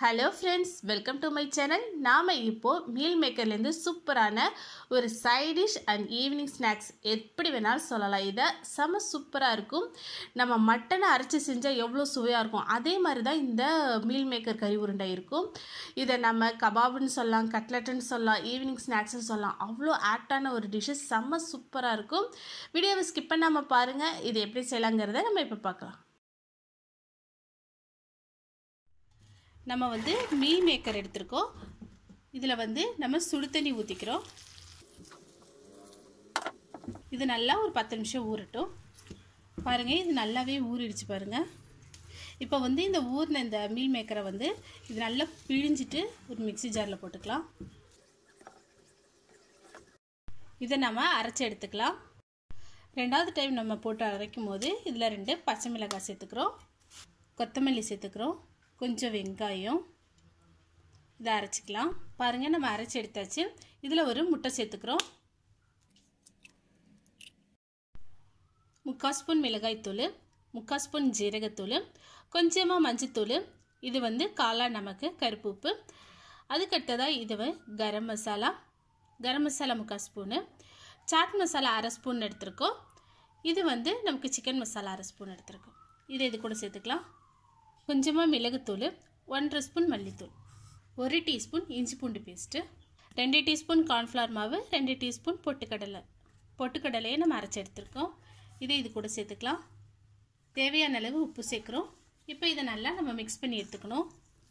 hello friends welcome to my channel நாம் இப்போது meal மேக்கர்லேருந்து சூப்பரான ஒரு side dish and evening snacks எப்படி வேணாலும் சொல்லலாம் இதை செம சூப்பராக இருக்கும் நம்ம மட்டனை அரைச்சி செஞ்சால் எவ்வளோ சுவையாக இருக்கும் அதே மாதிரி தான் இந்த மீல் மேக்கர் கறி உருண்டை இருக்கும் இதை நம்ம கபாப்னு சொல்லலாம் கட்லெட்டுன்னு சொல்லலாம் ஈவினிங் ஸ்நாக்ஸ்னு சொல்லலாம் அவ்வளோ ஆப்டான ஒரு டிஷ்ஷு செம்ம சூப்பராக இருக்கும் வீடியோவை ஸ்கிப் பண்ணாமல் பாருங்கள் இது எப்படி செய்யலாங்கிறத நம்ம இப்போ பார்க்கலாம் நம்ம வந்து மீல் மேக்கர் எடுத்திருக்கோம் இதில் வந்து நம்ம சுடு தண்ணி ஊற்றிக்கிறோம் இது நல்லா ஒரு பத்து நிமிஷம் ஊறட்டும் பாருங்கள் இது நல்லாவே ஊறிடுச்சு பாருங்கள் இப்போ வந்து இந்த ஊறின இந்த மீல் மேக்கரை வந்து இது நல்லா பிழிஞ்சிட்டு ஒரு மிக்சி ஜாரில் போட்டுக்கலாம் இதை நம்ம அரைச்சி எடுத்துக்கலாம் ரெண்டாவது டைம் நம்ம போட்டு அரைக்கும் போது இதில் ரெண்டு பச்சை மிளகாய் சேர்த்துக்கிறோம் கொத்தமல்லி சேர்த்துக்கிறோம் கொஞ்சம் வெங்காயம் இதை அரைச்சிக்கலாம் பாருங்கள் நம்ம அரைச்சி எடுத்தாச்சு இதில் ஒரு முட்டை சேர்த்துக்கிறோம் முக்கால் ஸ்பூன் மிளகாய்த்தூள் முக்கால் ஸ்பூன் ஜீரகத்தூள் கொஞ்சமாக மஞ்சத்தூள் இது வந்து காலா நமக்கு கருப்பு உப்பு அதுக்கடுத்ததாக இது கரம் மசாலா கரம் மசாலா முக்கால் ஸ்பூனு சாட் மசாலா அரை ஸ்பூன் எடுத்திருக்கோம் இது வந்து நமக்கு சிக்கன் மசாலா அரை ஸ்பூன் எடுத்திருக்கோம் இதை இது கூட சேர்த்துக்கலாம் கொஞ்சமாக மிளகுத்தூள் ஒன்றரை ஸ்பூன் மல்லித்தூள் ஒரு டீஸ்பூன் இஞ்சி பூண்டு பேஸ்ட்டு ரெண்டு டீஸ்பூன் கார்ன்ஃப்ளவர் மாவு ரெண்டு டீஸ்பூன் பொட்டுக்கடலை பொட்டுக்கடலையை நம்ம அரைச்சி எடுத்துருக்கோம் இதை இது கூட சேர்த்துக்கலாம் தேவையான அளவு உப்பு சேர்க்குறோம் இப்போ இதை நல்லா நம்ம மிக்ஸ் பண்ணி எடுத்துக்கணும்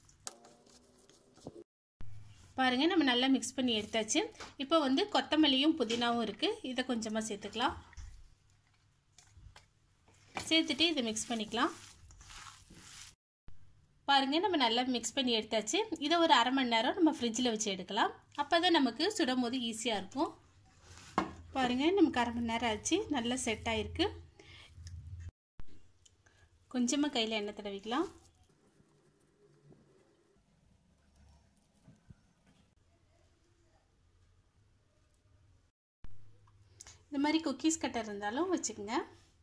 பாருங்கள் நம்ம நல்லா மிக்ஸ் பண்ணி எடுத்தாச்சு இப்போ வந்து கொத்தமல்லியும் புதினாவும் இருக்குது இதை கொஞ்சமாக சேர்த்துக்கலாம் சேர்த்துட்டு இதை மிக்ஸ் பண்ணிக்கலாம் பாருங்கள் நம்ம நல்லா மிக்ஸ் பண்ணி எடுத்தாச்சு இதை ஒரு அரை மணி நேரம் நம்ம ஃப்ரிட்ஜில் வச்சு எடுக்கலாம் அப்போ தான் நமக்கு சுடும் போது ஈஸியாக இருக்கும் பாருங்கள் நமக்கு அரை மணி நேரம் ஆச்சு நல்லா செட் ஆகிருக்கு கொஞ்சமாக கையில் எண்ணெய் தடவிக்கலாம் இந்த மாதிரி குக்கீஸ் கட்டர் இருந்தாலும் வச்சுக்கோங்க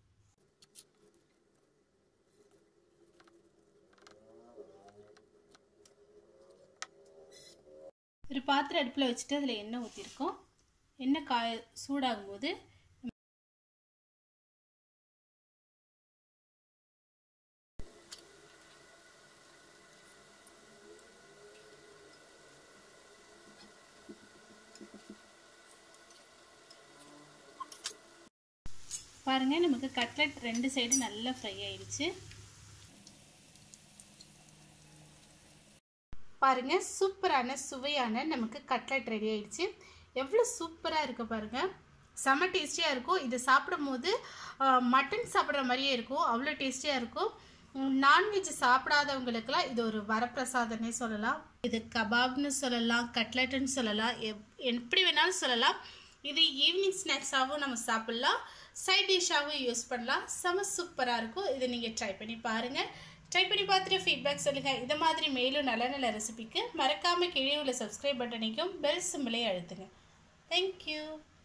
ஒரு பாத்திரம் அடுப்பில் வச்சுட்டு அதில் எண்ணெய் ஊற்றிருக்கோம் எண்ணெய் காய சூடாகும் போது பாருங்கள் நமக்கு கட்லெட் ரெண்டு சைடு நல்லா ஃப்ரை ஆயிடுச்சு பாருங்க சூப்பரான சுவையான நமக்கு கட்லெட் ரெடி ஆயிடுச்சு எவ்வளோ சூப்பராக இருக்கு பாருங்க செம்ம டேஸ்டியாக இருக்கும் இது சாப்பிடும் போது மட்டன் சாப்பிட்ற மாதிரியே இருக்கும் அவ்வளோ டேஸ்டியாக இருக்கும் நான்வெஜ் சாப்பிடாதவங்களுக்கெல்லாம் இது ஒரு வரப்பிரசாதம்னே சொல்லலாம் இது கபாப்னு சொல்லலாம் கட்லெட்டுன்னு சொல்லலாம் எப்படி வேணாலும் சொல்லலாம் இது ஈவினிங் ஸ்நாக்ஸாகவும் நம்ம சாப்பிட்லாம் சைட் டிஷ்ஷாகவும் யூஸ் பண்ணலாம் செம சூப்பராக இருக்கும் இதை நீங்கள் ட்ரை பண்ணி பாருங்கள் ட்ரை பண்ணி பார்த்துட்டு ஃபீட்பேக் சொல்லுங்கள் இது மாதிரி மேலும் நல்ல நல்ல ரெசிபிக்கு மறக்காமல் கீழே உள்ள சப்ஸ்கிரைப் பட்டனைக்கும் பெல் சிம்பிளே அழுத்துங்க தேங்க்யூ